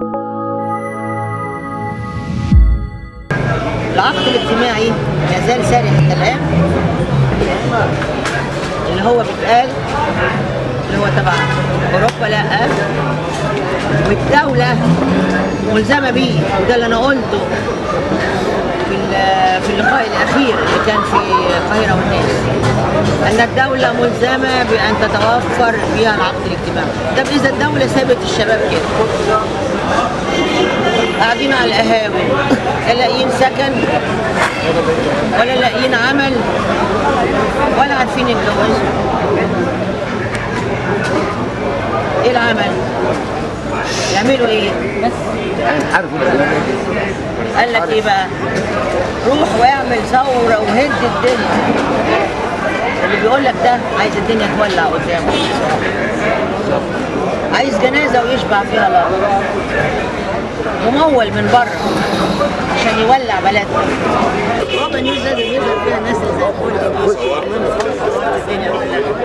العقد الاجتماعي ما زال ساري حتى الآن اللي هو بيتقال اللي هو تبع أوروبا لا والدولة ملزمة بيه وده اللي أنا قلته في ال- في اللقاء الأخير اللي كان في القاهرة والناس أن الدولة ملزمة بأن تتوفر فيها العقد الاجتماعي طب إذا الدولة سابت الشباب كده قاعدين على القهاوي لا لاقيين سكن ولا لاقيين عمل ولا عارفين يتجوزوا ايه العمل؟ يعملوا ايه؟ بس قال لك ايه بقى؟ روح واعمل ثوره وهد الدنيا اللي بيقول لك ده عايز الدنيا تولع قدامه عايز جنازه ويشبع فيها الارض ممول من بره عشان يولع بلدنا بابا نيوز لازم يظهر فيها ناس زي الفل الدنيا كلها